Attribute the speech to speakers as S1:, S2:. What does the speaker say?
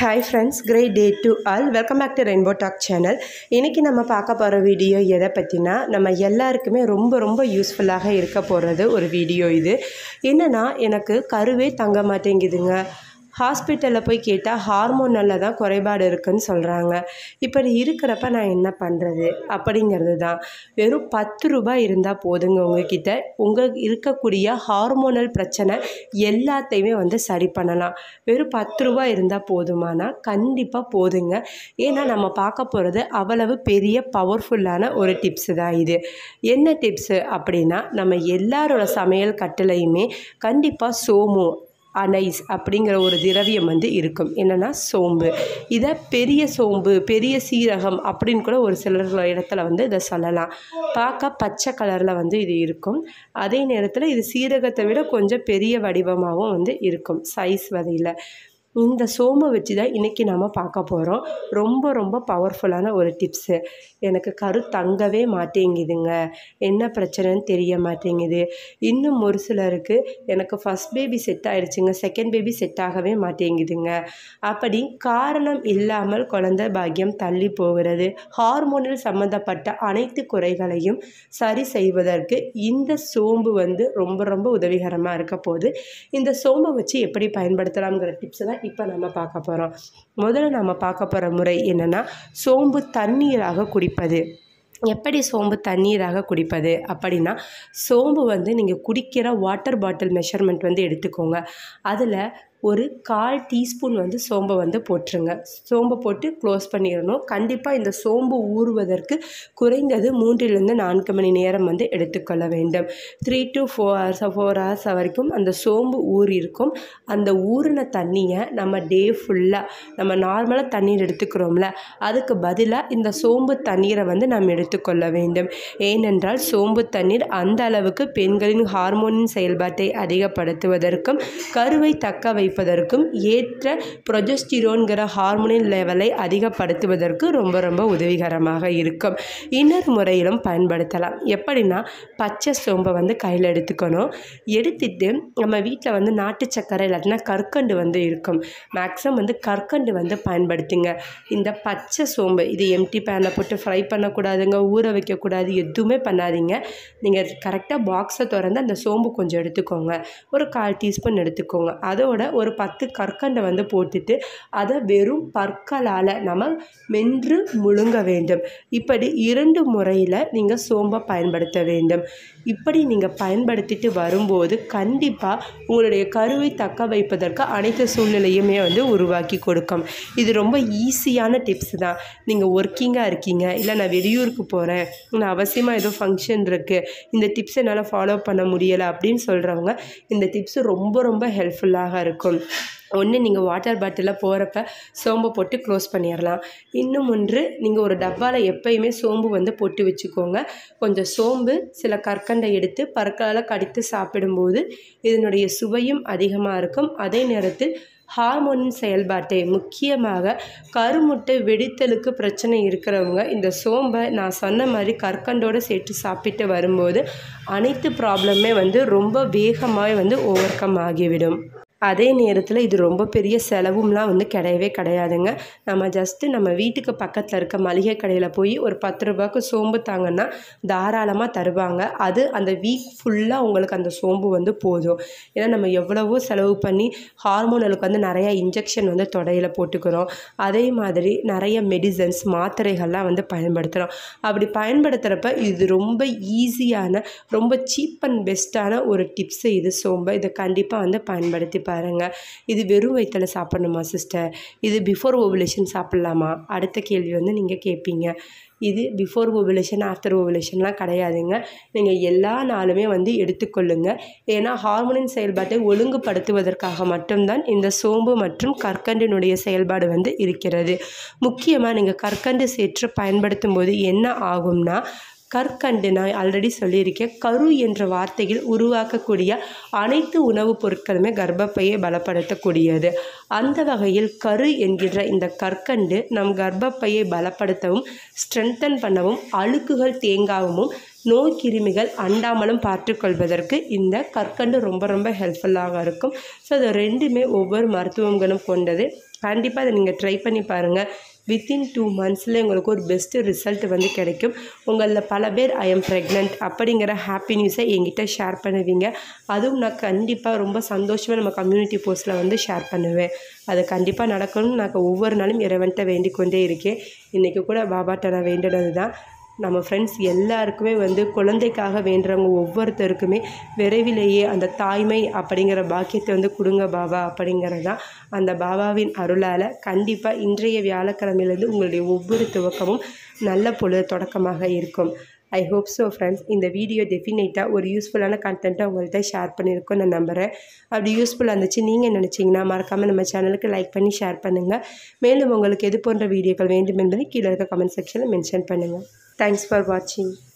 S1: hi friends great day to all welcome back to rainbow talk channel இன்றைக்கி நம்ம பார்க்க போகிற வீடியோ எதை பற்றினா நம்ம எல்லாருக்குமே ரொம்ப ரொம்ப யூஸ்ஃபுல்லாக இருக்க போகிறது ஒரு வீடியோ இது என்னென்னா எனக்கு கருவே தங்க மாட்டேங்குதுங்க ஹாஸ்பிட்டலில் போய் கேட்டால் ஹார்மோனில் தான் குறைபாடு இருக்குன்னு சொல்கிறாங்க இப்படி இருக்கிறப்ப நான் என்ன பண்ணுறது அப்படிங்கிறது தான் வெறும் பத்து ரூபாய் இருந்தால் போதுங்க உங்ககிட்ட உங்கள் இருக்கக்கூடிய ஹார்மோனல் பிரச்சனை எல்லாத்தையுமே வந்து சரி பண்ணலாம் வெறும் பத்து ரூபாய் இருந்தால் போதுமானா கண்டிப்பாக போதுங்க ஏன்னா நம்ம பார்க்க போகிறது அவ்வளவு பெரிய பவர்ஃபுல்லான ஒரு டிப்ஸு தான் இது என்ன டிப்ஸு அப்படின்னா நம்ம எல்லாரோட சமையல் கட்டிலையுமே கண்டிப்பாக சோமு அனைஸ் அப்படிங்கிற ஒரு திரவியம் வந்து இருக்கும் என்னென்னா சோம்பு இதை பெரிய சோம்பு பெரிய சீரகம் அப்படின்னு கூட ஒரு சிலர் இடத்துல வந்து இதை சொல்லலாம் பார்க்க பச்சை கலரில் வந்து இது இருக்கும் அதே நேரத்தில் இது சீரகத்தை விட கொஞ்சம் பெரிய வடிவமாகவும் வந்து இருக்கும் சைஸ் வகையில் இந்த சோம்பை வச்சு தான் இன்றைக்கி நம்ம பார்க்க போகிறோம் ரொம்ப ரொம்ப பவர்ஃபுல்லான ஒரு டிப்ஸு எனக்கு கரு தங்கவே மாட்டேங்குதுங்க என்ன பிரச்சனைன்னு தெரிய மாட்டேங்குது இன்னும் ஒரு சிலருக்கு எனக்கு ஃபஸ்ட் பேபி செட் ஆகிடுச்சுங்க செகண்ட் பேபி செட் ஆகவே மாட்டேங்குதுங்க அப்படி காரணம் இல்லாமல் குழந்தை பாக்கியம் தள்ளி போகிறது ஹார்மோனில் சம்மந்தப்பட்ட அனைத்து குறைகளையும் சரி செய்வதற்கு இந்த சோம்பு வந்து ரொம்ப ரொம்ப உதவிகரமாக இருக்க போது இந்த சோம்பை வச்சு எப்படி பயன்படுத்தலாம்ங்கிற டிப்ஸ் தான் இப்போ நம்ம பார்க்க போகிறோம் முதல்ல நம்ம பார்க்க போகிற முறை என்னென்னா சோம்பு தண்ணீராக குடிப்பது எப்படி சோம்பு தண்ணீராக குடிப்பது அப்படின்னா சோம்பு வந்து நீங்கள் குடிக்கிற வாட்டர் பாட்டில் மெஷர்மெண்ட் வந்து எடுத்துக்கோங்க அதில் ஒரு கால் டீஸ்பூன் வந்து சோம்பை வந்து போட்டுருங்க சோம்பை போட்டு க்ளோஸ் பண்ணிடணும் கண்டிப்பாக இந்த சோம்பு ஊறுவதற்கு குறைந்தது மூன்றிலிருந்து நான்கு மணி நேரம் வந்து எடுத்துக்கொள்ள வேண்டும் three to four hours four hours வரைக்கும் அந்த சோம்பு ஊறி இருக்கும் அந்த ஊறின தண்ணியை நம்ம டே ஃபுல்லாக நம்ம நார்மலாக தண்ணீர் எடுத்துக்கிறோம்ல அதுக்கு பதிலாக இந்த சோம்பு தண்ணீரை வந்து நாம் எடுத்துக்கொள்ள வேண்டும் ஏனென்றால் சோம்பு தண்ணீர் அந்த அளவுக்கு பெண்களின் ஹார்மோனின் செயல்பாட்டை அதிகப்படுத்துவதற்கும் கருவை தக்க வை வைப்பதற்கும் ஏற்ற ப்ரொஜஸ்டிரோன்கிற ஹார்மோனின் லெவலை அதிகப்படுத்துவதற்கு ரொம்ப ரொம்ப உதவிகரமாக இருக்கும் இன்னொரு முறையிலும் பயன்படுத்தலாம் எப்படின்னா பச்சை சோம்பை வந்து கையில் எடுத்துக்கணும் எடுத்துட்டு நம்ம வீட்டில் வந்து நாட்டு சக்கரை இல்லாட்டினா கற்கண்டு வந்து இருக்கும் மேக்ஸிமம் வந்து கற்கண்டு வந்து பயன்படுத்துங்க இந்த பச்சை சோம்பு இது எம்டி பேனில் போட்டு ஃப்ரை பண்ணக்கூடாதுங்க ஊற வைக்கக்கூடாது எதுவுமே பண்ணாதீங்க நீங்கள் கரெக்டாக பாக்ஸை திறந்து அந்த சோம்பு கொஞ்சம் எடுத்துக்கோங்க ஒரு கால் டீஸ்பூன் எடுத்துக்கோங்க அதோட ஒரு பத்து கற்கண்டை வந்து போட்டுட்டு அதை வெறும் பற்களால் நம்ம மென்று முழுங்க வேண்டும் இப்படி இரண்டு முறையில் நீங்கள் சோம்பை பயன்படுத்த வேண்டும் இப்படி நீங்கள் பயன்படுத்திட்டு வரும்போது கண்டிப்பாக உங்களுடைய கருவை தக்க வைப்பதற்கு அனைத்து சூழ்நிலையுமே வந்து உருவாக்கி கொடுக்கும் இது ரொம்ப ஈஸியான டிப்ஸ் தான் நீங்கள் ஒர்க்கிங்காக இருக்கீங்க இல்லை நான் வெளியூருக்கு போகிறேன் நான் அவசியமாக ஏதோ ஃபங்க்ஷன் இருக்குது இந்த டிப்ஸ் என்னால் ஃபாலோ பண்ண முடியலை அப்படின்னு சொல்கிறவங்க இந்த டிப்ஸ் ரொம்ப ரொம்ப ஹெல்ப்ஃபுல்லாக இருக்கும் ஒன்று நீங்கள் வாட்டர் பாட்டிலில் போகிறப்ப சோம்பை போட்டு க்ளோஸ் பண்ணிடலாம் இன்னும் ஒன்று நீங்கள் ஒரு டப்பாவில் எப்பயுமே சோம்பு வந்து போட்டு வச்சுக்கோங்க கொஞ்சம் சோம்பு சில கற்கண்டை எடுத்து பற்களால் கடித்து சாப்பிடும்போது இதனுடைய சுவையும் அதிகமாக இருக்கும் அதே நேரத்தில் ஹார்மோனின் செயல்பாட்டை முக்கியமாக கருமுட்டை வெடித்தலுக்கு பிரச்சனை இருக்கிறவங்க இந்த சோம்பை நான் சொன்ன மாதிரி கற்கண்டோடு சேர்த்து சாப்பிட்டு வரும்போது அனைத்து ப்ராப்ளமே வந்து ரொம்ப வேகமாக வந்து ஓவர் கம் ஆகிவிடும் அதே நேரத்தில் இது ரொம்ப பெரிய செலவும்லாம் வந்து கிடையவே கிடையாதுங்க நம்ம ஜஸ்ட்டு நம்ம வீட்டுக்கு பக்கத்தில் இருக்க மளிகை கடையில் போய் ஒரு பத்து ரூபாய்க்கு சோம்பு தாங்கன்னா தாராளமாக தருவாங்க அது அந்த வீக் ஃபுல்லாக உங்களுக்கு அந்த சோம்பு வந்து போதும் ஏன்னா நம்ம எவ்வளவோ செலவு பண்ணி ஹார்மோனலுக்கு வந்து நிறையா இன்ஜெக்ஷன் வந்து தொடையில் போட்டுக்கிறோம் அதே மாதிரி நிறைய மெடிசன்ஸ் மாத்திரைகள்லாம் வந்து பயன்படுத்துகிறோம் அப்படி பயன்படுத்துகிறப்ப இது ரொம்ப ஈஸியான ரொம்ப சீப் அண்ட் பெஸ்ட்டான ஒரு டிப்ஸு இது சோம்பை இதை கண்டிப்பாக வந்து பயன்படுத்தி பாருங்கள் இது வெறும் வயிற்றில் சாப்பிட்ணுமா சிஸ்டர் இது பிஃபோர் ஓவுலேஷன் சாப்பிட்லாமா அடுத்த கேள்வி வந்து நீங்கள் கேட்பீங்க இது பிஃபோர் ஓவுலேஷன் ஆஃப்டர் ஓவுலேஷன்லாம் கிடையாதுங்க நீங்கள் எல்லா நாளுமே வந்து எடுத்துக்கொள்ளுங்க ஏன்னா ஹார்மோனின் செயல்பாட்டை ஒழுங்குபடுத்துவதற்காக மட்டும்தான் இந்த சோம்பு மற்றும் கற்கண்டினுடைய செயல்பாடு வந்து இருக்கிறது முக்கியமாக நீங்கள் கற்கண்டு சேற்று பயன்படுத்தும் போது என்ன ஆகும்னா கற்கண்டு நான் ஆல்ரெடி சொல்லியிருக்கேன் கரு என்ற வார்த்தையில் உருவாக்கக்கூடிய அனைத்து உணவுப் பொருட்களுமே கர்ப்பப்பையை பலப்படுத்தக்கூடியது அந்த வகையில் கரு என்கின்ற இந்த கற்கண்டு நம் கர்ப்பப்பையை பலப்படுத்தவும் ஸ்ட்ரென்தன் பண்ணவும் அழுக்குகள் தேங்காவும் நோய் கிருமிகள் அண்டாமலும் பார்த்துக்கொள்வதற்கு இந்த கற்கண்டு ரொம்ப ரொம்ப ஹெல்ப்ஃபுல்லாக இருக்கும் ஸோ அது ரெண்டுமே ஒவ்வொரு மருத்துவ குணம் கொண்டது கண்டிப்பாக அதை நீங்கள் ட்ரை பண்ணி பாருங்கள் வித்தின் டூ மந்த்ஸில் உங்களுக்கு ஒரு பெஸ்ட்டு ரிசல்ட் வந்து கிடைக்கும் உங்களில் பல பேர் ஐ எம் ப்ரெக்னென்ட் அப்படிங்கிற ஹாப்பி நியூஸை என்கிட்ட ஷேர் பண்ணுவீங்க அதுவும் நான் கண்டிப்பாக ரொம்ப சந்தோஷமாக நம்ம கம்யூனிட்டி போஸ்ட்டில் வந்து ஷேர் பண்ணுவேன் அது கண்டிப்பாக நடக்கணும்னு நான் ஒவ்வொரு நாளும் இறைவன்ட்ட வேண்டிக் கொண்டே இருக்கேன் இன்றைக்கி கூட பாபாட்ட நான் வேண்டினது தான் நம்ம ஃப்ரெண்ட்ஸ் எல்லாருக்குமே வந்து குழந்தைக்காக வேண்டுறவங்க ஒவ்வொருத்தருக்குமே விரைவிலேயே அந்த தாய்மை அப்படிங்கிற பாக்கியத்தை வந்து கொடுங்க பாபா அப்படிங்கிறது தான் அந்த பாபாவின் அருளால் கண்டிப்பாக இன்றைய வியாழக்கிழமையிலேருந்து உங்களுடைய ஒவ்வொரு துவக்கமும் நல்ல பொழுது தொடக்கமாக இருக்கும் ஐ ஹோப் ஸோ ஃப்ரெண்ட்ஸ் இந்த வீடியோ டெஃபினேட்டாக ஒரு யூஸ்ஃபுல்லான கண்டென்ட்டை உங்கள்கிட்ட ஷேர் பண்ணியிருக்கோம் நான் நம்புகிறேன் அப்படி யூஸ்ஃபுல்லாக இருந்துச்சு நீங்கள் நினச்சிங்கன்னா மறக்காமல் நம்ம சேனலுக்கு லைக் பண்ணி ஷேர் பண்ணுங்கள் மேலும் உங்களுக்கு எது போன்ற வீடியோக்கள் வேண்டும் என்பதை கீழே இருக்க கமெண்ட் செக்ஷனில் மென்ஷன் பண்ணுங்கள் தேங்க்ஸ் ஃபார் வாட்சிங்